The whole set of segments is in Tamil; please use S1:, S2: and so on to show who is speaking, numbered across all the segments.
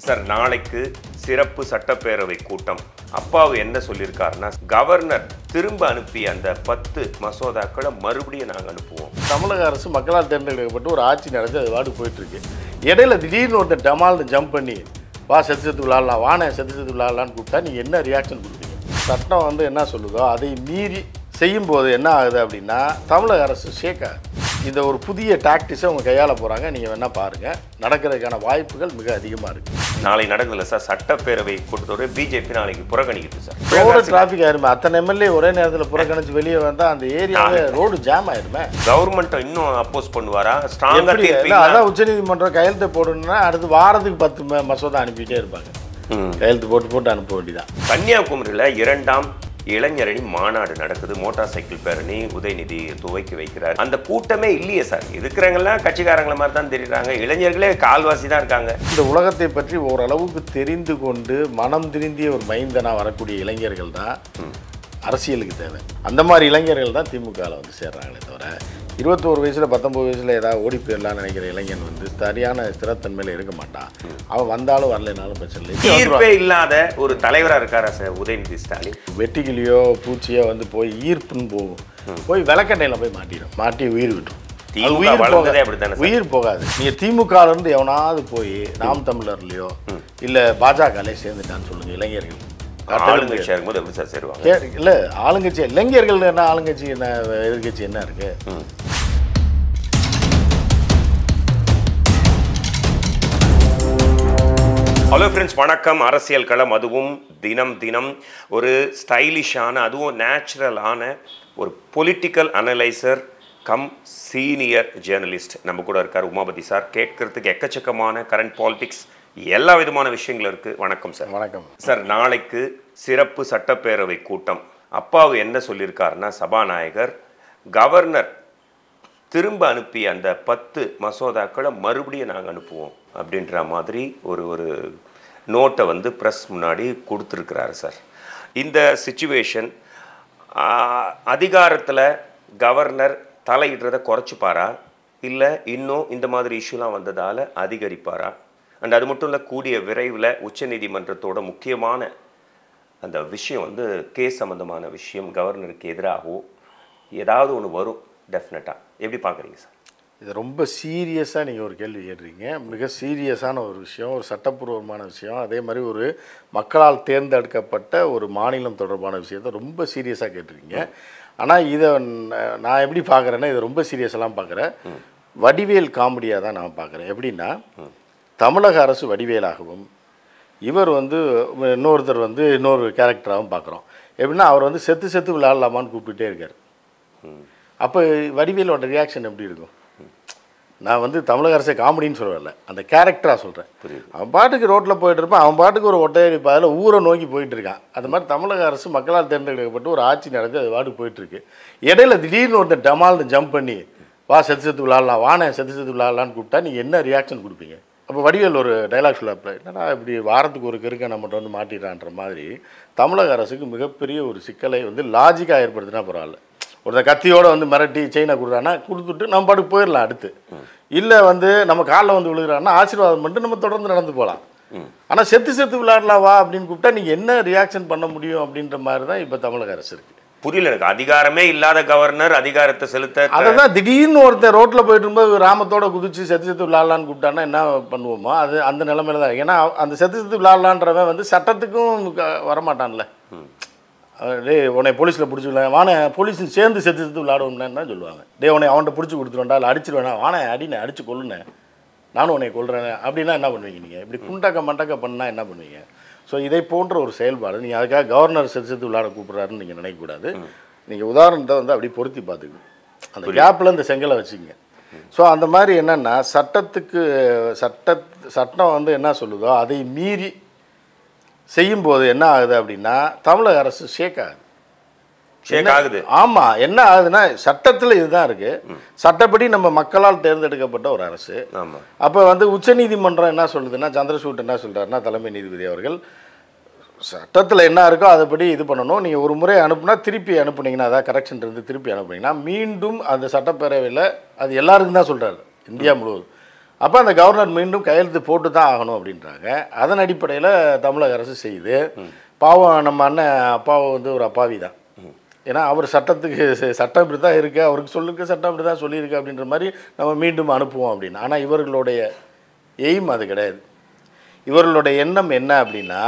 S1: சார் நாளைக்கு சிறப்பு சட்டப்பேரவை கூட்டம் அப்பாவு என்ன சொல்லியிருக்காருன்னா கவர்னர் திரும்ப அனுப்பிய அந்த பத்து மசோதாக்களை மறுபடியும் நாங்கள் அனுப்புவோம்
S2: தமிழக அரசு மக்களால் தேர்ந்தெடுக்கப்பட்டு ஒரு ஆட்சி நடந்து அது வாட்டு போயிட்டு இருக்கு இடையில திடீர்னு ஒருத்தர் டமால்னு ஜம்ப் பண்ணி வா செத்து செத்து விளாட்லாம் வானே செத்து செத்து விளாட்லான்னு கூப்பிட்டா நீங்கள் என்ன ரியாக்ஷன் கொடுப்பீங்க சட்டம் வந்து என்ன சொல்லுதோ அதை மீறி செய்யும்போது என்ன ஆகுது அப்படின்னா தமிழக அரசு ஷேக் ஆகுது இந்த ஒரு புதிய டாக்டிஸை அவங்க கையாள போகிறாங்க நீங்கள் வேணால் பாருங்கள் நடக்கிறதுக்கான வாய்ப்புகள் மிக அதிகமாக இருக்குது
S1: நாளை நடந்ததில்ல சார் சட்டப்பேரவை கூட்டத்தோட பிஜேபி நாளைக்கு புறக்கணிக்குது சார்
S2: ரோடு டிராஃபிக் ஆயிருமே அத்தனை எம்எல்ஏ ஒரே நேரத்தில் புறக்கணிச்சு வெளியே வந்தால் அந்த ஏரியாவே ரோடு ஜாம் ஆயிருமே
S1: கவர்மெண்ட் இன்னும் அப்போஸ் பண்ணுவாரா ஸ்ட்ராங்கா
S2: எப்படி இல்ல,
S1: தீர்ப்பீங்களா
S2: அதான் உச்சநீதிமன்றம் கையெழுத்து போடணும்னா அடுத்து வாரத்துக்கு பத்து ம- மசோதா அனுப்பிட்டே இருப்பாங்க
S1: ம்.
S2: கையெழுத்து போட்டு போட்டு அனுப்ப வேண்டியதான்
S1: கன்னியாகுமரியில் இரண்டாம் இளைஞரணி மாநாடு நடக்குது மோட்டார் சைக்கிள் பேரணி உதயநிதி துவக்கி வைக்கிறார் அந்த கூட்டமே இல்லையே சார் இருக்கிறவங்கலாம் கட்சிக்காரங்கள மாதிரி தான் தெரியுறாங்க இளைஞர்களே கால்வாசி தான் இருக்காங்க
S2: இந்த உலகத்தை பற்றி ஓரளவுக்கு தெரிந்து கொண்டு மனம் திருந்திய ஒரு மைந்தனா வரக்கூடிய இளைஞர்கள் தான் அரசியலுக்கு தேவை அந்த மாதிரி இளைஞர்கள் தான் திமுகவில் வந்து சேர்றாங்களே தவிர இருபத்தோரு வயசுல பத்தொன்பது வயசுல ஏதாவது ஓடி போயிடலாம்னு நினைக்கிற இளைஞன் வந்து சரியான ஸ்திரத்தன்மையில இருக்க மாட்டான் அவன் வந்தாலும் வரலைனாலும் பிரச்சனை இல்லை
S1: தீர்ப்பே இல்லாத ஒரு தலைவரா இருக்காரா சார் உதயநிதி ஸ்டாலின்
S2: வெட்டிக்கிளியோ பூச்சியோ வந்து போய் ஈர்ப்புன்னு போகும் போய் விளக்கெண்ணையில் போய் மாட்டிடும் மாட்டி உயிர் விட்டுரும் அது
S1: திமுக
S2: உயிர்
S1: வளர்ந்ததே
S2: போகாது.
S1: அப்படித்தானே சார்?
S2: உயிர் போகாது நீங்க திமுக ல இருந்து எவனாவது போய் நாம் தமிழர்லயோ இல்ல பாஜகலே சேர்ந்துட்டான்னு சொல்லுங்க இளைஞர்கள் காட்டவே முடியாது.
S1: ஆளுங்கட்சியா இருக்கும்போது எப்படி சார் சேருவாங்க
S2: கே- இல்ல ஆளுங்கட்சி இளைஞர்கள் என்ன ஆளுங்கட்சி என்ன எதிர்கட்சி என்ன இருக்கு
S1: ஹலோ ஃப்ரெண்ட்ஸ் வணக்கம் அரசியல் களம் அதுவும் தினம் தினம் ஒரு ஸ்டைலிஷான அதுவும் நேச்சுரலான ஒரு political analyser cum senior journalist நம்ம கூட இருக்கார் உமாபதி சார் கேட்கறதுக்கு எக்கச்சக்கமான கரண்ட் பாலிடிக்ஸ் எல்லா விதமான விஷயங்கள் இருக்கு வணக்கம் சார்
S2: வணக்கம்
S1: சார் நாளைக்கு சிறப்பு சட்டப்பேரவை கூட்டம் அப்பாவு என்ன சொல்லியிருக்காருன்னா சபாநாயகர் கவர்னர் திரும்ப அனுப்பிய அந்த பத்து மசோதாக்களை மறுபடியும் நாங்கள் அனுப்புவோம் அப்படின்ற மாதிரி ஒரு ஒரு நோட்டை வந்து ப்ரெஸ் முன்னாடி கொடுத்துருக்கிறாரு சார் இந்த சுச்சுவேஷன் அதிகாரத்தில் கவர்னர் தலையிடுறதை குறைச்சிப்பாரா இல்லை இன்னும் இந்த மாதிரி இஷ்யூலாம் வந்ததால் அதிகரிப்பாரா அண்ட் அது மட்டும் இல்லை கூடிய விரைவில் உச்சநீதிமன்றத்தோட முக்கியமான அந்த விஷயம் வந்து கேஸ் சம்மந்தமான விஷயம் கவர்னருக்கு எதிராகவோ ஏதாவது ஒன்று வரும் டெஃபினட்டாக எப்படி பார்க்குறீங்க சார்
S2: இது ரொம்ப சீரியஸாக நீங்கள் ஒரு கேள்வி கேட்டிருக்கீங்க மிக சீரியஸான ஒரு விஷயம் ஒரு சட்டப்பூர்வமான விஷயம் அதே மாதிரி ஒரு மக்களால் தேர்ந்தெடுக்கப்பட்ட ஒரு மாநிலம் தொடர்பான விஷயத்தை ரொம்ப சீரியஸாக கேட்டிருக்கீங்க ஆனால் இதை ந- நான் எப்படி பார்க்குறேன்னா இதை ரொம்ப சீரியஸெல்லாம் பார்க்குறேன் வடிவேல் காமெடியாக தான் நான் பார்க்குறேன் எப்படின்னா தமிழக அரசு வடிவேலாகவும் இவர் வந்து இன்னொருத்தர் வந்து இன்னொரு கேரக்டராகவும் பார்க்குறோம் எப்படின்னா அவர் வந்து செத்து செத்து விளையாடலாமான்னு கூப்பிட்டுட்டே இருக்கார் அப்போ வடிவேலோட ரியாக்ஷன் எப்படி இருக்கும் நான் வந்து தமிழக அரசை காமெடின்னு சொல்லல அந்த கேரக்டராக சொல்கிறேன் அவன் பாட்டுக்கு ரோட்டில் போயிட்டு இருப்பான் அவன் பாட்டுக்கு ஒரு ஒட்டையடி பாதையில் ஊரை நோக்கி போயிட்டு இருக்கான் அது மாதிரி தமிழக அரசு மக்களால் தேர்ந்தெடுக்கப்பட்டு ஒரு ஆட்சி நடந்து அது பாட்டுக்கு போயிட்டு இருக்கு இடையில திடீர்னு ஒருத்தன் டமால்னு ஜம்ப் பண்ணி வா செத்து செத்து விளாட்லாம் வானே செத்து செத்து விளாட்லான்னு கூப்பிட்டா நீங்கள் என்ன ரியாக்ஷன் கொடுப்பீங்க அப்போ வடிவேல் ஒரு டைலாக் சொல்லாப்ல என்னடா இப்படி வாரத்துக்கு ஒரு கிறுக்க நம்மகிட்ட வந்து மாட்டிடுறான்ற மாதிரி தமிழக அரசுக்கு மிகப்பெரிய ஒரு சிக்கலை வந்து லாஜிக்காக ஏற்படுத்தினா பரவாயில்ல ஒருத்தன் கத்தியோட வந்து மிரட்டி செயினை கொடுறான்னா கொடுத்துட்டு நம்ம பாட்டுக்கு போயிடலாம் அடுத்து இல்லை வந்து நம்ம காலில் வந்து விழுகிறான்னா ஆசீர்வாதம் பண்ணிட்டு நம்ம தொடர்ந்து நடந்து போகலாம் ஆனால் செத்து செத்து விளையாடலாம் வா அப்படின்னு கூப்பிட்டா நீங்கள் என்ன ரியாக்ஷன் பண்ண முடியும் அப்படின்ற மாதிரி தான் இப்போ தமிழக அரசு இருக்குது
S1: புரியல எனக்கு அதிகாரமே இல்லாத கவர்னர் அதிகாரத்தை செலுத்த
S2: அதை தான் திடீர்னு ஒருத்தன் ரோட்டில் போயிட்டு இருக்கும்போது ராமத்தோட குதிச்சு செத்து செத்து விளாட்லான்னு கூப்பிட்டான்னா என்ன பண்ணுவோமோ அது அந்த நிலமையில தான் ஏன்னா அந்த செத்து செத்து விளாட்லான்றவன் வந்து சட்டத்துக்கும் க- வரமாட்டான்ல அவன், டேய் உன்னை போலீஸில் பிடிச்சிக்கலாம் வானே போலீஸ் சேர்ந்து செத்து செத்து விளாடுவோம்னு தான் சொல்லுவாங்க டேய் உன்னை அவன்கிட்ட பிடிச்சி கொடுத்துருவேன்டா இல்லை அடிச்சிருவேனா வானே அடினே அடிச்சு கொல்லுனேன் நானும் உன்னை கொல்றேன் அப்படின்னா என்ன பண்ணுவீங்க நீங்கள் இப்படி குண்டக்க மண்டக்க பண்ணால் என்ன பண்ணுவீங்க ஸோ இதை போன்ற ஒரு செயல்பாடு நீங்கள் அதுக்காக கவர்னர் செத்து செத்து விளாட கூப்பிட்றாருன்னு நீங்கள் நினைக்கக்கூடாது நீங்கள் உதாரணத்தை வந்து அப்படி பொருத்தி பார்த்துக்கணும் அந்த கேப்பில் இந்த செங்கலை வச்சுங்க ஸோ அந்த மாதிரி என்னென்னா சட்டத்துக்கு சட்ட சட்டம் வந்து என்ன சொல்லுதோ அதை மீறி செய்யும்போது என்ன ஆகுது அப்படின்னா தமிழக அரசு ஷேக் ஆகுது
S1: ஷேக் ஆகுது
S2: ஆமா என்ன ஆகுதுன்னா சட்டத்தில் இதுதான் இருக்கு சட்டப்படி நம்ம மக்களால் தேர்ந்தெடுக்கப்பட்ட ஒரு அரசு
S1: ஆமா
S2: அப்போ வந்து உச்சநீதிமன்றம் என்ன சொல்லுதுன்னா சந்திரசூட் என்ன சொல்றாருன்னா தலைமை நீதிபதி அவர்கள் சட்டத்தில் என்ன இருக்கோ அதுபடி இது பண்ணணும் நீங்கள் ஒரு முறை அனுப்புனா திருப்பி அனுப்புனீங்கன்னா அதாவது கரெக்ஷன் இருந்து திருப்பி அனுப்புனீங்கன்னா மீண்டும் அந்த சட்டப்பேரவையில் அது எல்லாருக்கும் தான் சொல்கிறாரு இந்தியா முழுவதும் அப்போ அந்த கவர்னர் மீண்டும் கையெழுத்து போட்டு தான் ஆகணும் அப்படின்றாங்க அதன் அடிப்படையில் தமிழக அரசு செய்யுது பாவம் நம்ம அண்ணன் அப்பாவை வந்து ஒரு அப்பாவி தான் ஏன்னா அவர் சட்டத்துக்கு ச- சட்டம் இப்படி தான் இருக்குது அவருக்கு சொல்லுக்கு சட்டம் இப்படி தான் சொல்லியிருக்கு அப்படின்ற மாதிரி நம்ம மீண்டும் அனுப்புவோம் அப்படின்னு ஆனால் இவர்களுடைய எய்ம் அது கிடையாது இவர்களுடைய எண்ணம் என்ன அப்படின்னா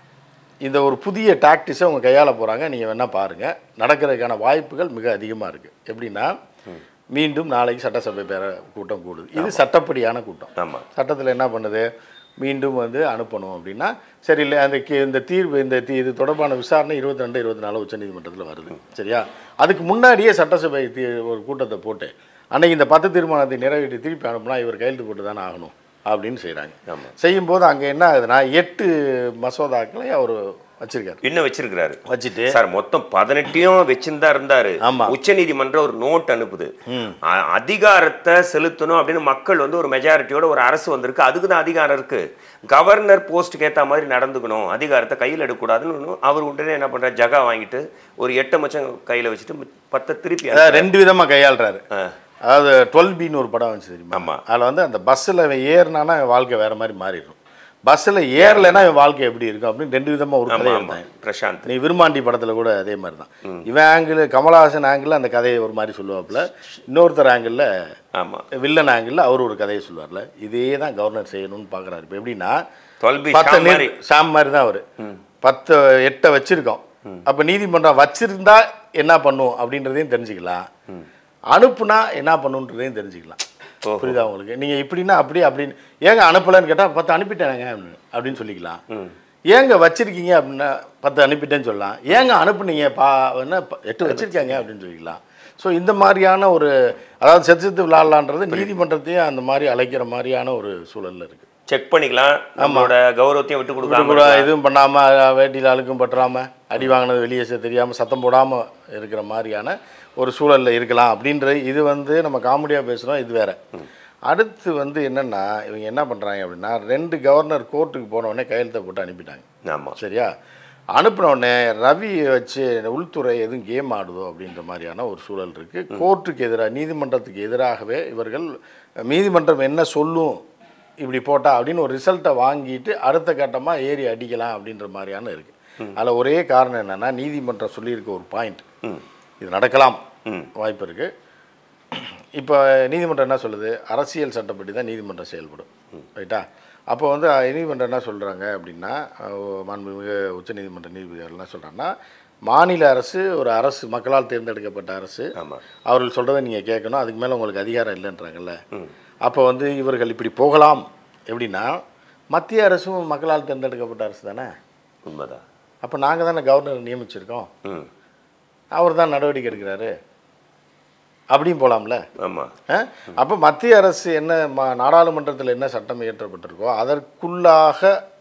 S2: இந்த ஒரு புதிய டாக்டிஸை அவங்க கையாள போகிறாங்க நீங்கள் வேணால் பாருங்கள் நடக்கிறதுக்கான வாய்ப்புகள் மிக அதிகமாக இருக்குது எப்படின்னா மீண்டும் நாளைக்கு சட்டசபை பேர கூட்டம் கூடுது இது சட்டப்படியான கூட்டம்
S1: ஆமா
S2: சட்டத்தில் என்ன பண்ணுது மீண்டும் வந்து அனுப்பணும் அப்படின்னா சரி இல்லை அந்த கே- இந்த தீர்வு இந்த தீ இது தொடர்பான விசாரணை இருபத்தி ரெண்டு இருபத்தி நாலு உச்சநீதிமன்றத்தில் வருது சரியா அதுக்கு முன்னாடியே சட்டசபை தீ ஒரு கூட்டத்தை போட்டு அன்னைக்கு இந்த பத்து தீர்மானத்தை நிறைவேற்றி திருப்பி அனுப்புனா இவர் கையெழுத்து போட்டு தானே ஆகணும் அப்படின்னு செய்கிறாங்க
S1: ஆமா
S2: செய்யும்போது அங்கே என்ன ஆகுதுன்னா எட்டு மசோதாக்களை அவர் வச்சிருக்காரு
S1: இன்னும் வச்சிருக்கிறாரு
S2: வச்சுட்டு
S1: சார் மொத்தம் பதினெட்டையும் வச்சிருந்தா இருந்தாரு
S2: ஆமா.
S1: உச்சநீதிமன்றம் ஒரு நோட் அனுப்புது அ- அதிகாரத்தை செலுத்தணும் அப்படின்னு மக்கள் வந்து ஒரு மெஜாரிட்டியோட ஒரு அரசு வந்திருக்கு அதுக்கு தான் அதிகாரம் இருக்கு கவர்னர் போஸ்ட்டுக்கு ஏத்த மாதிரி நடந்துக்கணும் அதிகாரத்தை கையில் எடுக்கக்கூடாதுன்னு அவர் உடனே என்ன பண்றாரு ஜகா வாங்கிட்டு ஒரு எட்டு மச்சம் கையில வச்சுட்டு பத்தை திருப்பி
S2: அதாவது ரெண்டு விதமாக கையாளுறாரு
S1: ஆ,
S2: அதாவது டுவெல் பின்னு ஒரு படம் வந்துச்சு தெரியுமா
S1: ஆமா.
S2: அதில் வந்து அந்த பஸ்ஸில் ஏறினானா இவன் வாழ்க்கை வேற மாதிரி மாறிடும் பஸ்ஸில் ஏறலைன்னா இவன் வாழ்க்கை எப்படி இருக்கும் அப்படின்னு ரெண்டு விதமாக ஒரு
S1: ஆமா
S2: கதை
S1: ஆமா
S2: எடுத்தாங்க
S1: பிரசாந்த்
S2: நீ விருமாண்டி படத்தில் கூட அதே மாதிரி தான் இவன் ஆங்கிள் கமலஹாசன் ஆங்கிள் அந்த கதையை ஒரு மாதிரி சொல்லுவாப்புல இன்னொருத்தர் ஆங்கிளில்
S1: ஆமா
S2: வில்லன் ஆங்கிளில் அவர் ஒரு கதையை சொல்லுவார்ல இதே தான் கவர்னர் செய்யணும்னு பார்க்குறாரு இப்போ எப்படின்னா
S1: தொல்பி
S2: பத்து
S1: ஷாம் மாதிரி
S2: நீர் சாம் மாதிரி தான் அவர் பத்து எட்டை வச்சிருக்கோம் அப்போ நீதிமன்றம் வச்சிருந்தா என்ன பண்ணும் அப்படின்றதையும் தெரிஞ்சுக்கலாம் அனுப்புனா என்ன பண்ணுன்றதையும் தெரிஞ்சுக்கலாம்
S1: ஓஹோ.
S2: புரியுதா உங்களுக்கு நீங்கள் இப்படின்னா அப்படி அப்படின்னு ஏங்க அனுப்பலைன்னு கேட்டால் பத்து அனுப்பிட்டேனுங்க அப்படின்னு அப்படின்னு சொல்லிக்கலாம் ஏங்க வச்சிருக்கீங்க அப்படின்னா பத்து அனுப்பிட்டேன்னு சொல்லலாம் ஏங்க அனுப்புனீங்க பா என்ன ப- எட்டு வச்சிருக்காங்க அப்படின்னு சொல்லிக்கலாம் ஸோ இந்த மாதிரியான ஒரு அதாவது செத்து செத்து விளாட்லான்றது நீதிமன்றத்தையும் அந்த மாதிரி அழைக்கிற மாதிரியான ஒரு சூழல்ல இருக்குது
S1: செக் பண்ணிக்கலாம் நம்மளோட கௌரவத்தையும் விட்டு கொடுக்காம
S2: கூட இதுவும் பண்ணாமல் வேட்டியில் அழுக்கும் பற்றாமல் அடி வாங்கினது வெளியே செ- தெரியாம சத்தம் போடாமல் இருக்கிற மாதிரியான ஒரு சூழலில் இருக்கலாம் அப்படின்ற இது வந்து நம்ம காமெடியாக பேசுகிறோம் இது வேற அடுத்து வந்து என்னென்னா இவங்க என்ன பண்ணுறாங்க அப்படின்னா ரெண்டு கவர்னர் கோர்ட்டுக்கு போன உடனே கையெழுத்தை போட்டு அனுப்பிட்டாங்க
S1: ஆமா
S2: சரியா அனுப்பின உடனே ரவி வச்சு உள்துறை எதுவும் கேம் ஆடுதோ அப்படின்ற மாதிரியான ஒரு சூழல் இருக்குது கோர்ட்டுக்கு எதிராக நீதிமன்றத்துக்கு எதிராகவே இவர்கள் நீதிமன்றம் என்ன சொல்லும் இப்படி போட்டா அப்படின்னு ஒரு ரிசல்ட்டை வாங்கிட்டு அடுத்த கட்டமாக ஏறி அடிக்கலாம் அப்படின்ற மாதிரியான இருக்குது அதில் ஒரே காரணம் என்னென்னா நீதிமன்றம் சொல்லியிருக்க ஒரு பாயிண்ட்
S1: ம்
S2: இது நடக்கலாம்
S1: ம்
S2: வாய்ப்பு இருக்குது இப்போ நீதிமன்றம் என்ன சொல்லுது அரசியல் சட்டப்படி தான் நீதிமன்றம் செயல்படும் ரைட்டா அப்போ வந்து அஹ், நீதிமன்றம் என்ன சொல்கிறாங்க அப்படின்னா அஹ், மாண்புமிகு உச்சநீதிமன்ற நீதிபதிகள் என்ன சொல்கிறாங்கன்னா மாநில அரசு ஒரு அரசு மக்களால் தேர்ந்தெடுக்கப்பட்ட அரசு
S1: ஆமா
S2: அவர்கள் சொல்கிறத நீங்கள் கேட்கணும் அதுக்கு மேலே உங்களுக்கு அதிகாரம் இல்லைன்றாங்கல்ல அப்போ வந்து இவர்கள் இப்படி போகலாம் எப்படின்னா மத்திய அரசும் மக்களால் தேர்ந்தெடுக்கப்பட்ட அரசு தானே
S1: உண்மைதான்
S2: அப்போ நாங்கள் தானே கவர்னர் நியமிச்சிருக்கோம்
S1: ம்
S2: அவர் தான் நடவடிக்கை எடுக்கிறாரு அப்படியும் போகலாம்ல
S1: ஆமா
S2: அப்போ மத்திய அரசு என்ன ம நாடாளுமன்றத்தில் என்ன சட்டம் இயற்றப்பட்டிருக்கோ அதற்குள்ளாக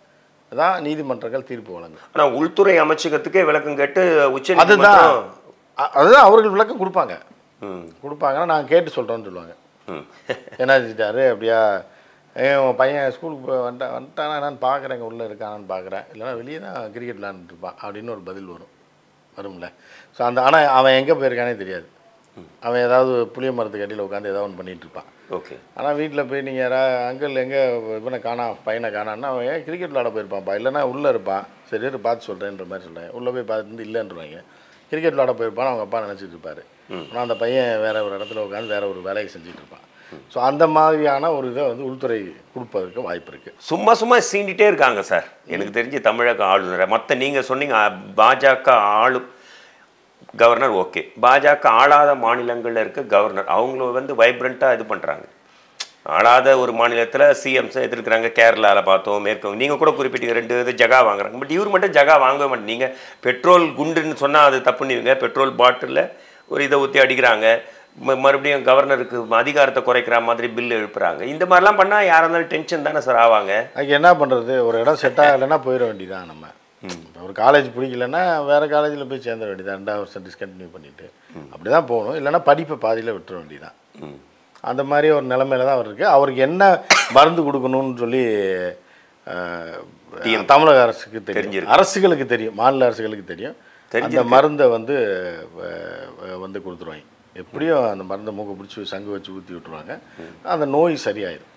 S2: தான் நீதிமன்றங்கள் தீர்ப்பு வழங்கும்
S1: ஆனா உள்துறை அமைச்சகத்துக்கே விளக்கம் கேட்டு உச்ச
S2: அதுதான் அ- அதுதான் அவர்கள் விளக்கம் கொடுப்பாங்க
S1: ம்
S2: கொடுப்பாங்கன்னா நாங்கள் கேட்டு சொல்கிறோன்னு சொல்லுவாங்க
S1: ம்
S2: என்ன செஞ்சிட்டாரு அப்படியா ஏன் உன் பையன் ஸ்கூலுக்கு போய் வந்துட்டா வந்துட்டானா என்னன்னு பார்க்குறேங்க உள்ளே இருக்கானான்னு பார்க்குறேன் இல்லைன்னா வெளியே தான் கிரிக்கெட் விளாண்டுட்டு இருப்பான் அப்படின்னு ஒரு பதில் வரும் வரும்ல ஸோ அந்த ஆனால் அவன் எங்கே போயிருக்கானே தெரியாது அவன் ஏதாவது புளிய மரத்துக்கு அடியில் உட்காந்து ஏதாவது ஒன்று பண்ணிட்டு இருப்பான்
S1: ஓகே
S2: ஆனால் வீட்டில் போய் நீங்கள் யாரா அங்கிள் எங்கே இவனை காணா பையனை காணான்னா அவன் ஏன் கிரிக்கெட் விளாட போயிருப்பான்ப்பா இல்லைன்னா உள்ளே இருப்பான் சரி இரு, பார்த்து சொல்கிறேன்ற மாதிரி சொல்கிறேன் உள்ளே போய் பார்த்துட்டு இல்லைன்றவாங்க கிரிக்கெட் விளாட போயிருப்பான் அவங்க அப்பா நினச்சிட்டு இருப்பாரு ஆனால் அந்த பையன் வேற ஒரு இடத்துல உட்காந்து வேற ஒரு வேலையை செஞ்சுட்டு இருப்பான் ஸோ அந்த மாதிரியான ஒரு இதை வந்து உள்துறை கொடுப்பதற்கு வாய்ப்பு இருக்குது
S1: சும்மா சும்மா சீண்டிட்டே இருக்காங்க சார் எனக்கு தெரிஞ்சு தமிழக ஆளுநரை மற்ற நீங்க சொன்னீங்க அ, பாஜக ஆளும் கவர்னர் ஓகே பாஜக ஆளாத மாநிலங்கள்ல இருக்க கவர்னர் அவங்கள வந்து வைப்ரண்ட்டாக இது பண்றாங்க ஆளாத ஒரு மாநிலத்தில் சிஎம்ஸ் எதிர்க்கிறாங்க கேரளாவில் பார்த்தோம் மேற்கு வங்க- நீங்க கூட குறிப்பிட்டீங்க ரெண்டு இது ஜகா வாங்குறாங்க பட் இவர் மட்டும் ஜகா வாங்கவே மாட்டேங்க நீங்க பெட்ரோல் குண்டுன்னு சொன்னா அது தப்புன்னுவீங்க பெட்ரோல் பாட்டிலில் ஒரு இதை ஊற்றி அடிக்கிறாங்க ம- மறுபடியும் கவர்னருக்கு அதிகாரத்தை குறைக்கிற மாதிரி பில் எழுப்புறாங்க இந்த மாதிரிலாம் பண்ணா யாரா இருந்தாலும் டென்ஷன் தானே சார் ஆவாங்க
S2: அதுக்கு என்ன பண்ணுறது ஒரு இடம் செட் ஆகலைன்னா போயிட வேண்டியதான் நம்ம இப்ப ஒரு காலேஜ் பிடிக்கலன்னா வேறு காலேஜில் போய் சேர்ந்துட வேண்டியதான் ரெண்டாவது வருஷம் டிஸ்கண்டினியூ பண்ணிட்டு அப்படி தான் போகணும் இல்லைன்னா படிப்பை பாதியில் விட்டுற வேண்டியதான்
S1: ம்
S2: அந்த மாதிரி ஒரு நிலைமையில தான் அவர் இருக்கு அவருக்கு என்ன மருந்து கொடுக்கணும்னு சொல்லி அஹ், தமிழக அரசுக்கு தெரியும்
S1: தெரிஞ்சிருக்கு.
S2: அரசுகளுக்கு தெரியும் மாநில அரசுகளுக்கு தெரியும் அந்த
S1: தெரிஞ்சிருக்கு.
S2: மருந்தை வந்து அஹ், அஹ், வந்து கொடுத்துருவாங்க எப்படியும் அந்த மருந்தை மூக்க பிடிச்சி சங்கு வச்சு ஊற்றி விட்டுருவாங்க அந்த நோய் சரியாயிடும்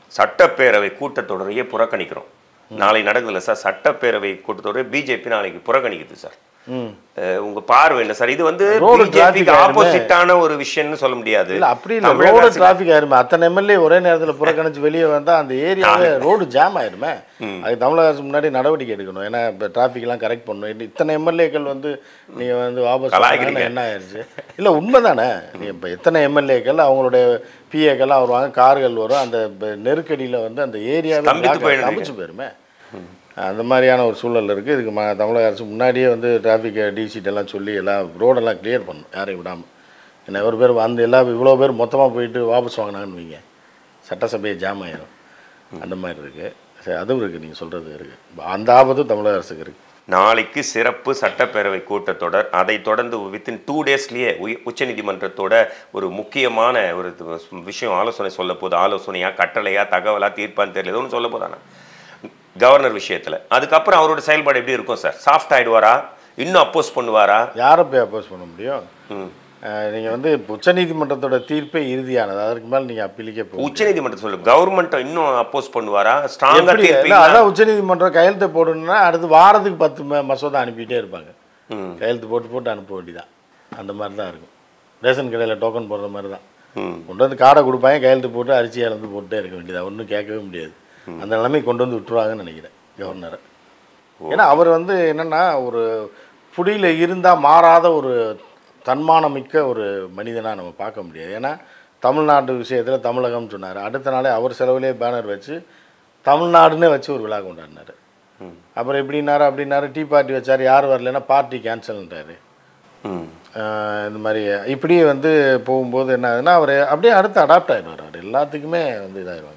S1: சட்டப்பேரவை கூட்டத்தொடரையே புறக்கணிக்கிறோம் நாளை நடக்குதுல்ல சார் சட்டப்பேரவை கூட்டத்தொடரை பிஜேபி நாளைக்கு புறக்கணிக்குது சார்
S2: ம்
S1: அஹ் உங்க பார்வை என்ன சார் இது வந்து
S2: Road
S1: பிஜேபிக்கு
S2: traffic ஆயிருமே.
S1: ஆப்போசிட்டான ஒரு விஷயம்னு சொல்ல முடியாது
S2: இல்ல அப்படி இல்லை
S1: தமிழக
S2: ரோடு
S1: அரசு-
S2: டிராஃபிக் ஆயிருமே அத்தனை எம்எல்ஏ ஒரே நேரத்தில் புறக்கணிச்சு வெளியே வந்தா அந்த ஏரியாவே ரோடு ஜாம் ஆயிருமே அதுக்கு தமிழக அரசு முன்னாடி நடவடிக்கை எடுக்கணும் ஏன்னா இப்போ டிராஃபிக்லாம் கரெக்ட் பண்ணணும் இன்னும் இத்தனை எம்எல்ஏக்கள் வந்து நீங்க வந்து வாபஸ்
S1: கலாய்க்கிறீங்க.
S2: வாங்கினா என்ன ஆயிருச்சு இல்லை உண்மைதானே நீ இப்போ எத்தனை எம்எல்ஏக்கள் அவங்களுடைய பிஏக்கெல்லாம் வருவாங்க கார்கள் வரும் அந்த நெருக்கடியில் வந்து அந்த ஏரியாவே
S1: ஸ்தம்பித்து போயிடுது.
S2: தம்பிச்சு போயிருமே அந்த மாதிரியான ஒரு சூழல் இருக்குது இதுக்கு ம தமிழக அரசு முன்னாடியே வந்து டிராஃபிக் டிசிட் எல்லாம் சொல்லி எல்லாம் ரோடெல்லாம் கிளியர் பண்ணணும் யாரையும் விடாமல் என்ன ஒரு பேர் வந்து எல்லா இவ்வளோ பேர் மொத்தமாக போயிட்டு வாபஸ் வாங்கினாங்கன்னு வைங்க சட்டசபையை ஜாம் ஆயிரும் அந்த மாதிரி இருக்குது சரி அதுவும் இருக்குது நீங்கள் சொல்கிறது இருக்குது அந்த ஆபத்தும் தமிழக அரசுக்கு இருக்குது
S1: நாளைக்கு சிறப்பு சட்டப்பேரவை கூட்டத்தொடர் அதை தொடர்ந்து வித்தின் டூ டேஸ்லயே உச்சநீதிமன்றத்தோட ஒரு முக்கியமான ஒரு இது விஷயம் ஆலோசனை சொல்ல போகுது ஆலோசனையா கட்டளையா தகவலா தீர்ப்பான்னு தெரியல ஏதோ ஒன்று சொல்ல போதானா கவர்னர் விஷயத்துல அதுக்கப்புறம் அவரோட செயல்பாடு எப்படி இருக்கும் சார் சாஃப்ட் ஆயிடுவாரா இன்னும் அப்போஸ் பண்ணுவாரா
S2: யாரை போய் அப்போஸ் பண்ண முடியும்
S1: ம்.
S2: நீங்கள் வந்து உச்சநீதிமன்றத்தோட தீர்ப்பே இறுதியானது அதற்கு மேலே நீங்கள் அப்பீலுக்கே போக
S1: உச்சநீதிமன்றம் சொல்லு கவர்மெண்ட் இன்னும் அப்போஸ் பண்ணுவாரா ஸ்ட்ராங்கா
S2: எப்படி இல்லை
S1: தீர்ப்பீங்களா
S2: அதான் உச்சநீதிமன்றம் கையெழுத்து போடணும்னா அடுத்து வாரத்துக்கு பத்து ம- மசோதா அனுப்பிட்டே இருப்பாங்க
S1: ம்.
S2: கையெழுத்து போட்டு போட்டு அனுப்ப வேண்டியதான் அந்த மாதிரி தான் இருக்கும் ரேஷன் கடையில் டோக்கன் போடுற மாதிரி தான்
S1: ம்.
S2: கொண்டு வந்து காடை கொடுப்பாங்க கையெழுத்து போட்டு அரிசி இழந்து போட்டே இருக்க வேண்டியதா ஒன்றும் கேட்கவே முடியாது அந்த நிலைமை கொண்டு வந்து விட்டுருவாங்கன்னு நினைக்கிறேன் கவர்னரை ஏன்னா அவர் வந்து என்னன்னா ஒரு புடியில் இருந்தால் மாறாத ஒரு தன்மானமிக்க ஒரு மனிதனாக நம்ம பார்க்க முடியாது ஏன்னா தமிழ்நாட்டு விஷயத்தில் தமிழகம்னு சொன்னார் அடுத்த நாளே அவர் செலவுலேயே பேனர் வச்சு தமிழ்நாடுன்னே வச்சு ஒரு விழா கொண்டாடினார்
S1: ம்.
S2: அப்புறம் எப்படின்னாரு அப்படின்னாரு டீ பார்ட்டி வச்சார் யார் வரலைன்னா பார்ட்டி கேன்சல்ன்றாரு
S1: ம்.
S2: ஆஹ் இந்த மாதிரி இப்படியே வந்து போகும்போது என்ன ஆகுதுன்னா அவர் அப்படியே அடுத்து அடாப்ட் ஆகிடுவார் அவர் எல்லாத்துக்குமே வந்து இதாகிடுவாங்க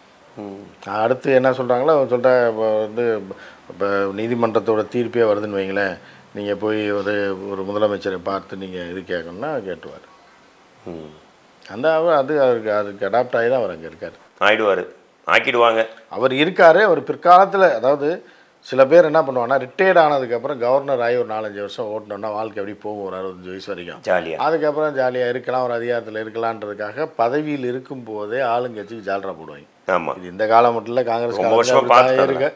S1: ம்.
S2: அடுத்து என்ன சொல்கிறாங்களோ அவர் சொல்கிற இப்போ வந்து இப்போ நீதிமன்றத்தோட தீர்ப்பே வருதுன்னு வைங்களேன் நீங்கள் போய் ஒரு ஒரு முதலமைச்சரை பார்த்து நீங்கள் இது கேட்கணும்னா கேட்டுவார்
S1: ம்.
S2: அந்த அவர் அது அவருக்கு அதுக்கு அடாப்ட் ஆகி தான் அவர் அங்கே இருக்கார்
S1: ஆயிடுவாரு ஆக்கிடுவாங்க
S2: அவர் இருக்கார் அவர் பிற்காலத்தில் அதாவது சில பேர் என்ன பண்ணுவாங்கன்னா ரிட்டையர்ட் ஆனதுக்கப்புறம் கவர்னர் ஆகி ஒரு நாலஞ்சு வருஷம் ஓட்டணும்னா வாழ்க்கை எப்படி போகும் ஒரு அறுபத்தஞ்சு வயசு வரைக்கும்
S1: ஜாலியா
S2: அதுக்கப்புறம் ஜாலியாக இருக்கலாம் ஒரு அதிகாரத்தில் இருக்கலான்றதுக்காக பதவியில் இருக்கும்போதே ஆளுங்கட்சிக்கு ஜால்ரா போடுவாங்க
S1: ஆமா
S2: இது இந்த காலம் மட்டும் இல்லை காங்கிரஸ்
S1: ரொம்ப
S2: காலத்துல
S1: வருஷமா
S2: அப்படித்தான்
S1: பார்த்துட்டேன்
S2: இருக்கு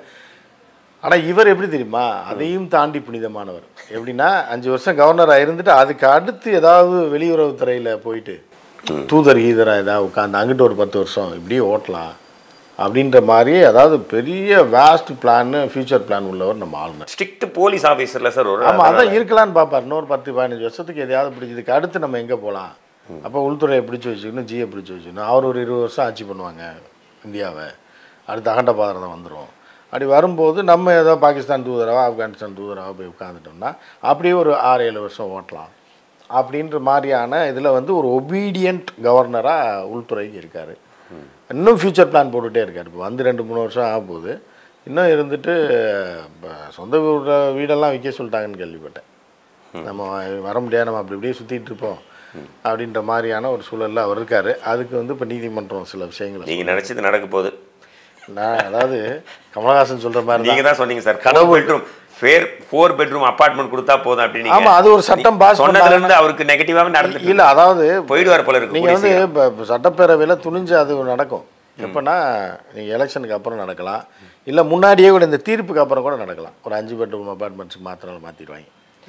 S2: ஆனால் இவர் எப்படி தெரியுமா அதையும் தாண்டி புனிதமானவர் எப்படின்னா அஞ்சு வருஷம் கவர்னராக இருந்துட்டு அதுக்கு அடுத்து ஏதாவது வெளியுறவுத்துறையில் போயிட்டு தூதர் கீதரா ஏதாவது உட்காந்து அங்கிட்டு ஒரு பத்து வருஷம் இப்படியே ஓட்டலாம் அப்படின்ற மாதிரி அதாவது பெரிய வேஸ்ட் பிளான் ஃபியூச்சர் பிளான் உள்ளவர் நம்ம ஆளுநர்
S1: ஸ்ட்ரிக்ட் போலீஸ் ஆஃபீஸர்ல சார் ஒரு
S2: ஆமாம் அதான் இருக்கலான்னு பார்ப்பார் இன்னொரு பத்து பதினஞ்சு வருஷத்துக்கு எதையாவது பிடிச்சதுக்கு அடுத்து நம்ம எங்கே போகலாம் அப்போ உள்துறையை பிடிச்சி வச்சுக்கணும் ஜியை பிடிச்சி வச்சுக்கணும் அவர் ஒரு இருபது வருஷம் ஆட்சி பண்ணுவாங்க இந்தியாவை அடுத்து அகண்ட பாரதம் வந்துடும் அப்படி வரும்போது நம்ம ஏதோ பாகிஸ்தான் தூதராவோ ஆப்கானிஸ்தான் தூதராவோ போய் உட்காந்துட்டோம்னா அப்படியே ஒரு ஆறு ஏழு வருஷம் ஓட்டலாம் அப்படின்ற மாதிரியான இதில் வந்து ஒரு ஒபீடியன்ட் கவர்னராக உள்துறைக்கு இருக்கார் இன்னும் ஃப்யூச்சர் பிளான் போட்டுகிட்டே இருக்கார் இப்போ வந்து ரெண்டு மூணு வருஷம் ஆக போகுது இன்னும் இருந்துட்டு இப்போ சொந்த வீட வீடெல்லாம் விற்க சொல்லிட்டாங்கன்னு கேள்விப்பட்டேன் நம்ம வர முடியாது நம்ம அப்படி இப்படியே சுற்றிட்டு இருப்போம் அப்படின்ற மாதிரியான ஒரு சூழலில் அவர் இருக்கார் அதுக்கு வந்து இப்போ நீதிமன்றம் சில விஷயங்களை
S1: நீங்க நினைச்சது நடக்க போகுது
S2: நான் அதாவது கமலஹாசன் சொல்கிற மாதிரி
S1: நீங்க தான் சொன்னீங்க சார் கடவுள் பெட்ரூம் ஃபேர் ஃபோர் பெட்ரூம் அபார்ட்மெண்ட் கொடுத்தா போதும் அப்படின்னு
S2: ஆமா, அது ஒரு சட்டம் pass
S1: சொன்னதுல இருந்து அவருக்கு நெகட்டிவாவே நடந்துட்டு
S2: இல்லை அதாவது
S1: போயிடுவார் போல இருக்கு
S2: நீங்கள்
S1: கூடிய
S2: வந்து
S1: சீக்கிரம்.
S2: இப்போ இப்போ சட்டப்பேரவையில் துணிஞ்சு அது நடக்கும் எப்போனா நீங்கள் எலெக்ஷனுக்கு அப்புறம் நடக்கலாம் இல்லை முன்னாடியே கூட இந்த தீர்ப்புக்கு அப்புறம் கூட நடக்கலாம் ஒரு அஞ்சு பெட்ரூம் அப்பார்ட்மெண்ட்ஸுக்கு மாத்திரம் மாற்றிடுவாங்க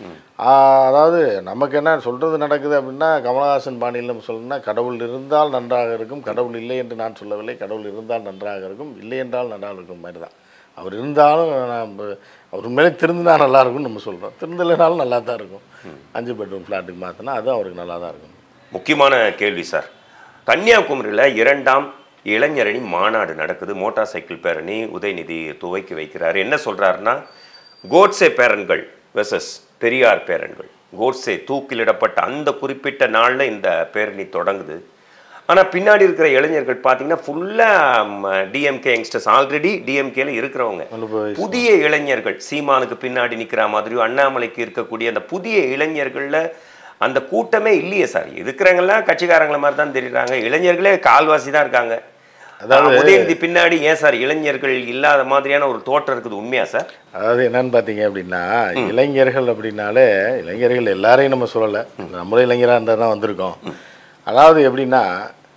S2: அதாவது நமக்கு என்ன சொல்கிறது நடக்குது அப்படின்னா கமலஹாசன் பாணியில் நம்ம சொல்லணும்னா கடவுள் இருந்தால் நன்றாக இருக்கும் கடவுள் இல்லை என்று நான் சொல்லவில்லை கடவுள் இருந்தால் நன்றாக இருக்கும் இல்லை என்றால் நன்றாக இருக்கும் மாதிரி தான் அவர் இருந்தாலும் நம்ம அவர் மேலே திருந்தினா நல்லா இருக்கும்னு நம்ம சொல்கிறோம் திருந்தலைனாலும் நல்லா தான் இருக்கும் அஞ்சு பெட்ரூம் ஃப்ளாட்டுக்கு மாற்றினா அது அவருக்கு நல்லா தான் இருக்கும்
S1: முக்கியமான கேள்வி சார் கன்னியாகுமரியில் இரண்டாம் இளைஞரணி மாநாடு நடக்குது மோட்டார் சைக்கிள் பேரணி உதயநிதி துவக்கி வைக்கிறார் என்ன சொல்றாருன்னா கோட்ஸே பேரன்கள் வெர்சஸ் பெரியார் பேரன்கள் கோட்ஸே தூக்கிலிடப்பட்ட அந்த குறிப்பிட்ட நாளில் இந்த பேரணி தொடங்குது ஆனால் பின்னாடி இருக்கிற இளைஞர்கள் பார்த்தீங்கன்னா ஃபுல்லாக டிஎம்கே யங்ஸ்டர்ஸ் ஆல்ரெடி டிஎம்கேல இருக்கிறவங்க
S2: அனுபவி
S1: புதிய இளைஞர்கள் சீமானுக்கு பின்னாடி நிற்கிற மாதிரியும் அண்ணாமலைக்கு இருக்கக்கூடிய அந்த புதிய இளைஞர்களில் அந்த கூட்டமே இல்லையே சார் இருக்கிறவங்கலாம் கட்சிக்காரங்கள மாதிரி தான் தெரியுறாங்க இளைஞர்களே கால்வாசி தான் இருக்காங்க அதாவது உதயநிதி பின்னாடி ஏன் சார் இளைஞர்கள் இல்லாத மாதிரியான ஒரு தோற்றம் இருக்குது உண்மையா சார்
S2: அதாவது என்னன்னு பார்த்தீங்க அப்படின்னா இளைஞர்கள் அப்படின்னாலே இளைஞர்கள் எல்லாரையும் நம்ம சொல்லலை நம்மளும் இளைஞராக இருந்தால் தான் வந்திருக்கோம் அதாவது எப்படின்னா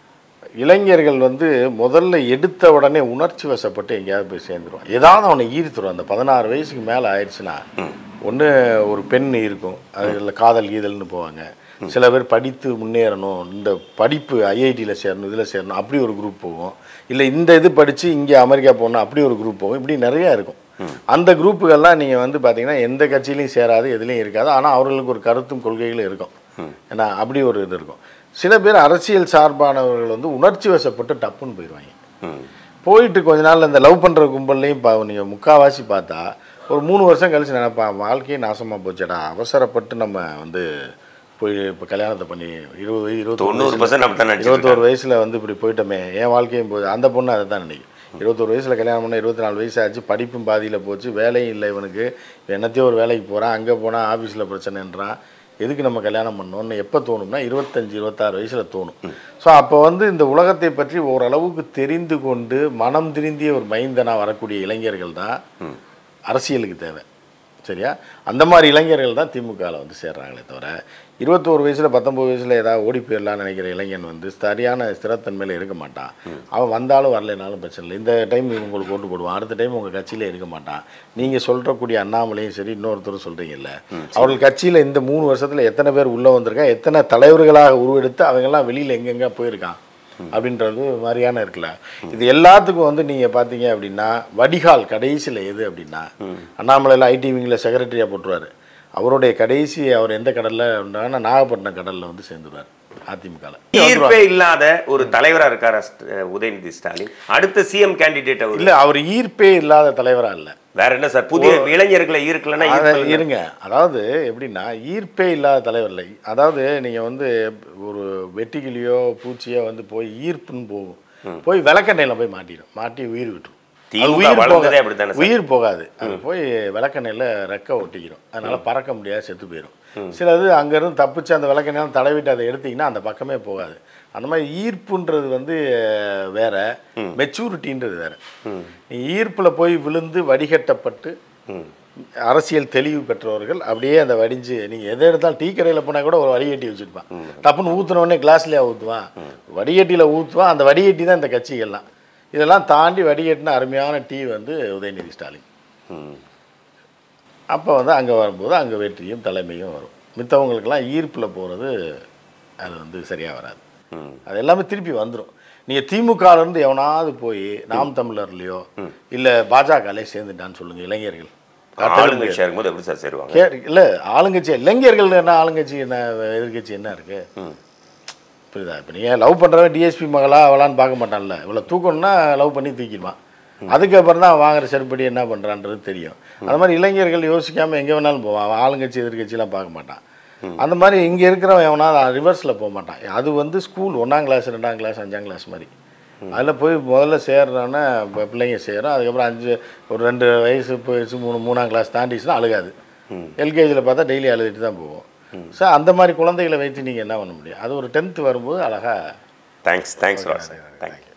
S2: இளைஞர்கள் வந்து முதல்ல எடுத்த உடனே உணர்ச்சி வசப்பட்டு எங்கேயாவது போய் சேர்ந்துருவான் ஏதாவது அவனை ஈர்த்துரும் அந்த பதினாறு வயசுக்கு மேலே ஆயிடுச்சுன்னா ஒன்று ஒரு பெண் இருக்கும் அதில் காதல் கீதல்னு போவாங்க சில பேர் படித்து முன்னேறணும் இந்த படிப்பு ஐஐடியில் சேரணும் இதில் சேரணும் அப்படி ஒரு குரூப் போகும் இல்லை இந்த இது படித்து இங்கே அமெரிக்கா போகணும் அப்படி ஒரு குரூப் போகும் இப்படி நிறையா இருக்கும் அந்த குரூப்புகள்லாம் நீங்கள் வந்து பார்த்தீங்கன்னா எந்த கட்சியிலையும் சேராது எதுலேயும் இருக்காது ஆனால் அவர்களுக்கு ஒரு கருத்தும் கொள்கைகளும் இருக்கும் ஏன்னா அப்படி ஒரு இது இருக்கும் சில பேர் அரசியல் சார்பானவர்கள் வந்து உணர்ச்சி வசப்பட்டு டப்புன்னு போயிடுவாங்க
S1: ம்
S2: போயிட்டு கொஞ்ச நாள் இந்த லவ் பண்ணுற கும்பல்லையும் பா நீங்கள் முக்காவாசி பார்த்தா ஒரு மூணு வருஷம் கழிச்சு நினைப்பான் வாழ்க்கையே நாசமாக போச்சடா அவசரப்பட்டு நம்ம வந்து போய் இப்போ கல்யாணத்தை பண்ணி இருபது இருபத்தொன்று
S1: தொண்ணூறு பர்சன்ட் அப்படி தான் நினச்சிருக்கோம்
S2: இருபத்தோரு வயசில் வந்து இப்படி போயிட்டோமே என் வாழ்க்கையும் போகுது அந்த பொண்ணு அதை தான் நினைக்கும் இருபத்தோரு வயசில் கல்யாணம் பண்ண இருபத்தி நாலு வயசு ஆச்சு படிப்பும் பாதியில் போச்சு வேலையும் இல்லை இவனுக்கு இவன் என்னத்தையோ ஒரு வேலைக்கு போகிறான் அங்கே போனால் ஆஃபீஸில் பிரச்சனைன்றான் எதுக்கு நம்ம கல்யாணம் பண்ணோன்னு எப்போ தோணும்னா இருபத்தஞ்சி இருபத்தாறு வயசில் தோணும் ஸோ அப்போ வந்து இந்த உலகத்தை பற்றி ஓரளவுக்கு தெரிந்து கொண்டு மனம் திருந்திய ஒரு மைந்தனாக வரக்கூடிய இளைஞர்கள் தான் அரசியலுக்கு தேவை சரியா அந்த மாதிரி இளைஞர்கள் தான் திமுகவில் வந்து சேர்றாங்களே தவிர இருபத்தோரு வயசில் பத்தொம்பது வயசில் ஏதாவது ஓடி போயிடலாம்னு நினைக்கிற இளைஞன் வந்து சரியான ஸ்திரத்தன்மையில் இருக்க மாட்டான் அவன் வந்தாலும் வரலைனாலும் பிரச்சனை இல்லை இந்த டைம் உங்களுக்கு ஓட்டு போடுவான் அடுத்த டைம் உங்கள் கட்சியில் இருக்க மாட்டான் நீங்கள் சொல்கிறக்கூடிய அண்ணாமலையும் சரி இன்னொருத்தரும் சொல்கிறீங்கல்ல அவர்கள் கட்சியில் இந்த மூணு வருஷத்தில் எத்தனை பேர் உள்ளே வந்திருக்கா எத்தனை தலைவர்களாக உருவெடுத்து அவங்கெல்லாம் வெளியில் எங்கெங்கே போயிருக்கான் அப்படின்றது ஒரு மாதிரியான இருக்குல்ல இது எல்லாத்துக்கும் வந்து நீங்கள் பார்த்தீங்க அப்படின்னா வடிகால் கடைசியில் எது அப்படின்னா அண்ணாமலையில் ஐடி விங்கில் செக்ரட்டரியாக போட்டுருவார் அவருடைய கடைசி அவர் எந்த கடலில் இருந்தாங்கன்னா நாகப்பட்டினம் கடலில் வந்து சேர்ந்துருவார் அதிமுகவில்
S1: ஈர்ப்பே இல்லாத ஒரு தலைவரா இருக்காரா ஸ்ட- உதயநிதி ஸ்டாலின் அடுத்த சிஎம் கேண்டிடேட் அவர்
S2: இல்லை அவர் ஈர்ப்பே இல்லாத தலைவராக இல்லை
S1: வேற என்ன சார் புதிய இளைஞர்களை ஈர்க்கலன்னா
S2: அதை
S1: ஈர்ப்பு
S2: இருங்க அதாவது எப்படின்னா ஈர்ப்பே இல்லாத தலைவர் இல்லை அதாவது நீங்கள் வந்து ஒரு வெட்டிக்கிளியோ பூச்சியோ வந்து போய் ஈர்ப்புன்னு போகும் போய் விளக்கெண்ணெயில் போய் மாட்டிடும் மாட்டி உயிர் விட்டுரும் அது
S1: திமுக
S2: உயிர்
S1: வளர்ந்ததே
S2: போகாது.
S1: அப்படித்தானே சார்?
S2: உயிர் போகாது அது போய் விளக்கெண்ணெயில் ரெக்க ஒட்டிக்கிறோம் அதனால பறக்க முடியாது செத்து போயிடும் சிலது அங்கேருந்து தப்பிச்சு அந்த விளக்கெண்ணெயில் தடவிட்டு அதை எடுத்தீங்கன்னா அந்த பக்கமே போகாது அந்த மாதிரி ஈர்ப்புன்றது வந்து அஹ், வேற மெச்சூரிட்டின்றது வேற நீ ஈர்ப்பில் போய் விழுந்து வடிகட்டப்பட்டு அரசியல் தெளிவு பெற்றவர்கள் அப்படியே அந்த வடிஞ்சு நீங்கள் எதை எடுத்தாலும் டீ கடையில் போனால் கூட ஒரு வடிகட்டி வச்சுருப்பான் டப்புன்னு ஊத்துன உடனே கிளாஸ்லேயே ஊற்றுவான் வடிகட்டியில் ஊற்றுவான் அந்த வடிகட்டி தான் இந்த கட்சிகள்லாம் இதெல்லாம் தாண்டி வடிகட்டின அருமையான டீ வந்து உதயநிதி ஸ்டாலின்
S1: ம்.
S2: அப்போ வந்து அங்கே வரும்போது அங்கே வெற்றியும் தலைமையும் வரும் மித்தவங்களுக்கெல்லாம் ஈர்ப்பில் போகிறது அது வந்து சரியாக வராது
S1: ம்.
S2: அது எல்லாமே திருப்பி வந்துடும் நீங்கள் திமுகலேருந்து எவனாவது போய் நாம் தமிழர்லையோ இல்லை பாஜகலே சேர்ந்துட்டான்னு சொல்லுங்கள் இளைஞர்கள்
S1: ஆளுங்கட்சியா இருக்கும்போது எப்படி சார் சேருவாங்க
S2: கே இல்லை ஆளுங்கட்சி இளைஞர்கள் என்ன ஆளுங்கட்சி என்ன எதிர்கட்சி என்ன இருக்கு
S1: ம்.
S2: புரியுதா இப்போ நீங்கள் லவ் பண்ணுறவன் டிஎஸ்பி மகளா அவளான்னு பார்க்க மாட்டான்ல இவ்வளோ தூக்கணும்னா லவ் பண்ணி தூக்கிடுவான் அதுக்கப்புறம் தான் வாங்குற செருப்படி என்ன பண்ணுறான்றது தெரியும் அந்த மாதிரி இளைஞர்கள் யோசிக்காமல் எங்கே வேணாலும் போவான் அவன் ஆளுங்கட்சி எதிர்கட்சிலாம் பார்க்க மாட்டான் அந்த மாதிரி இங்கே இருக்கிறவன் எவனா ரிவர்ஸில் போக மாட்டான் அது வந்து ஸ்கூல் ஒன்றாம் கிளாஸ் ரெண்டாம் கிளாஸ் அஞ்சாம் கிளாஸ் மாதிரி அதில் போய் முதல்ல சேர்றோன்னா இப்போ பிள்ளைங்க சேரும் அதுக்கப்புறம் அஞ்சு ஒரு ரெண்டு வயசு போயிடுச்சு மூணு மூணாம் கிளாஸ் தாண்டிச்சுன்னா அழுகாது எல்கேஜியில் பார்த்தா டெய்லி அழுதுட்டு தான் போவோம் ஸோ அந்த மாதிரி குழந்தைகளை வைத்து நீங்கள் என்ன பண்ண முடியும் அது ஒரு டென்த்து வரும்போது அழகாக
S1: thanks thanks lot sir thank you